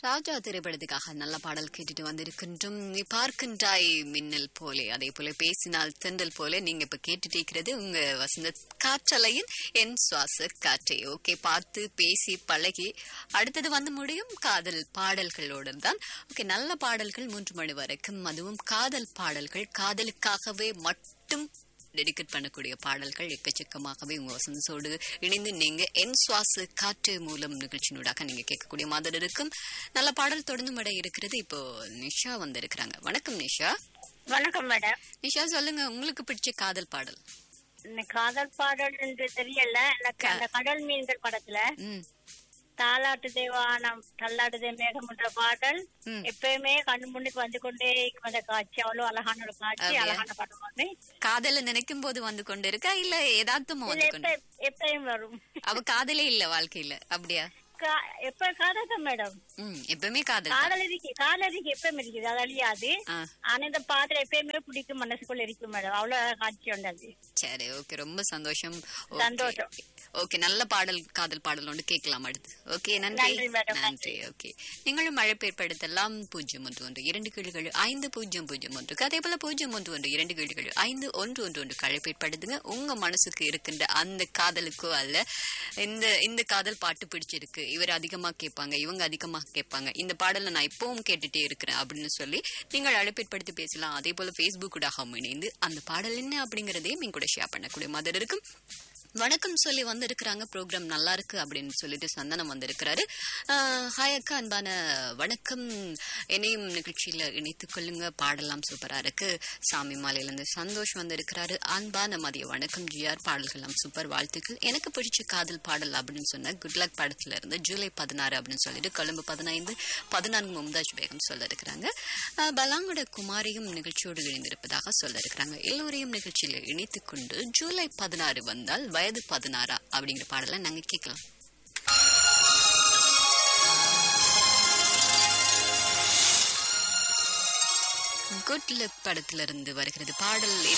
ராஜா திரைப்படத்துக்காக நல்ல பாடல் கேட்டுட்டு வந்திருக்கின்றோம் நீ பார்க்கின்றாய் மின்னல் போலே அதே போல பேசினால் தென்றல் போல நீங்க இப்ப கேட்டுட்டு இருக்கிறது உங்க வசந்த காற்றலையின் என் சுவாச காற்றை ஓகே பார்த்து பேசி பழகி அடுத்தது வந்து முடியும் காதல் பாடல்களோடு தான் ஓகே நல்ல பாடல்கள் மூன்று மணி வரைக்கும் அதுவும் காதல் பாடல்கள் காதலுக்காகவே மட்டும் டெடிகேட் பண்ணக்கூடிய பாடல்கள் எக்கச்சக்கமாகவே உங்க வசந்தோடு இணைந்து நீங்க என் சுவாச காற்று மூலம் நிகழ்ச்சியினூடாக நீங்க கேட்கக்கூடிய மாதிரி இருக்கும் நல்ல பாடல் தொடர்ந்து மட இருக்கிறது இப்போ நிஷா வந்திருக்கிறாங்க வணக்கம் நிஷா வணக்கம் மேடம் நிஷா சொல்லுங்க உங்களுக்கு பிடிச்ச காதல் பாடல் இந்த காதல் பாடல் என்று தெரியல எனக்கு அந்த கடல் மீன்கள் படத்துல ம் தாலாட்டு தேவானம் தள்ளாட்டு மேகம் என்ற பாடல் ம். எப்பயுமே கண்ணு முன்னுக்கு வந்து கொண்டே இருக்கும் அந்த காட்சி அவ்வளவு அழகான ஒரு காட்சி அப்படியா? அழகான படம் வந்து காதல நினைக்கும் போது வந்து கொண்டு இருக்கா இல்ல ஏதாத்தமா இல்ல வந்து கொண்டு எப்ப எப்பயும் வரும் அவ காதலே இல்ல வாழ்க்கையில அப்படியா கா- எப்ப காதல் தான் மேடம் ம் எப்பவுமே காதல் தான். காதல் இருக்கு காதல் இருக்கு எப்பயும் இருக்குது அது அழியாது ஆ, ஆனா இந்த பாத்திரம் எப்பயுமே பிடிக்கும் மனசுக்குள்ள இருக்கும் மேடம் அவ்வளவு அழகா காட்சி உண்டு அது சரி ஓகே ரொம்ப சந்தோஷம் Okay. சந்தோஷம். ஓகே நல்ல பாடல் காதல் பாடல் ஒன்று கேட்கலாம் அடுத்து ஓகே நன்றி நன்றி, madam. நன்றி ஓகே நீங்களும் அழைப்பேற்படுத்தலாம் பூஜ்ஜியம் ஒன்று ஒன்று இரண்டு கிளிகள் ஐந்து பூஜ்ஜியம் பூஜ்ஜியம் ஒன்று அதே போல பூஜ்ஜியம் ஒன்று ஒன்று இரண்டு கிளிகள் ஐந்து ஒன்று ஒன்று ஒன்று அழைப்பேற்படுத்துங்க உங்க மனசுக்கு இருக்கின்ற அந்த காதலுக்கோ அல்ல இந்த இந்த காதல் பாட்டு பிடிச்சிருக்கு இவர் அதிகமா கேட்பாங்க இவங்க அதிகமா கேட்பாங்க இந்த பாடலை நான் இப்பவும் கேட்டுட்டே இருக்கிறேன் அப்படின்னு சொல்லி நீங்கள் அழைப்பேற்படுத்தி பேசலாம் அதே போல Facebook ஊடாக இணைந்து அந்த பாடல் என்ன அப்படிங்கறதையும் நீங்க கூட ஷேர் பண்ணக்கூடிய மாதிரி இருக்கும் வணக்கம் சொல்லி வந்திருக்கிறாங்க ப்ரோக்ராம் நல்லா இருக்கு அப்படின்னு சொல்லிட்டு சந்தனம் வந்திருக்கிறாரு ஆஹ், ஹாய் அக்கா அன்பான வணக்கம் என்னையும் நிகழ்ச்சியில இணைத்துக் கொள்ளுங்க பாடலாம் சூப்பரா இருக்கு சாமி மாலையில இருந்து சந்தோஷ் வந்திருக்கிறாரு அன்பான மதிய வணக்கம் ஜிஆர் பாடல்கள்லாம் சூப்பர் வாழ்த்துக்கள் எனக்கு பிடிச்ச காதல் பாடல் அப்படின்னு சொன்ன குட் லக் படத்துல இருந்து ஜூலை பதினாறு அப்படின்னு சொல்லிட்டு கொழும்பு பதினைந்து பதினான்கு மும்தாஜ் பேகம் சொல்ல இருக்கிறாங்க பலாங்கோட குமாரியும் நிகழ்ச்சியோடு இணைந்திருப்பதாக சொல்ல இருக்கிறாங்க எல்லோரையும் நிகழ்ச்சியில இணைத்துக் கொண்டு ஜூலை பதினாறு வந்தால் வயது பதினாறா அப்படிங்கிற பாடலை நாங்க கேட்கலாம் குட் லக் படத்துல இருந்து வருகிறது பாடல்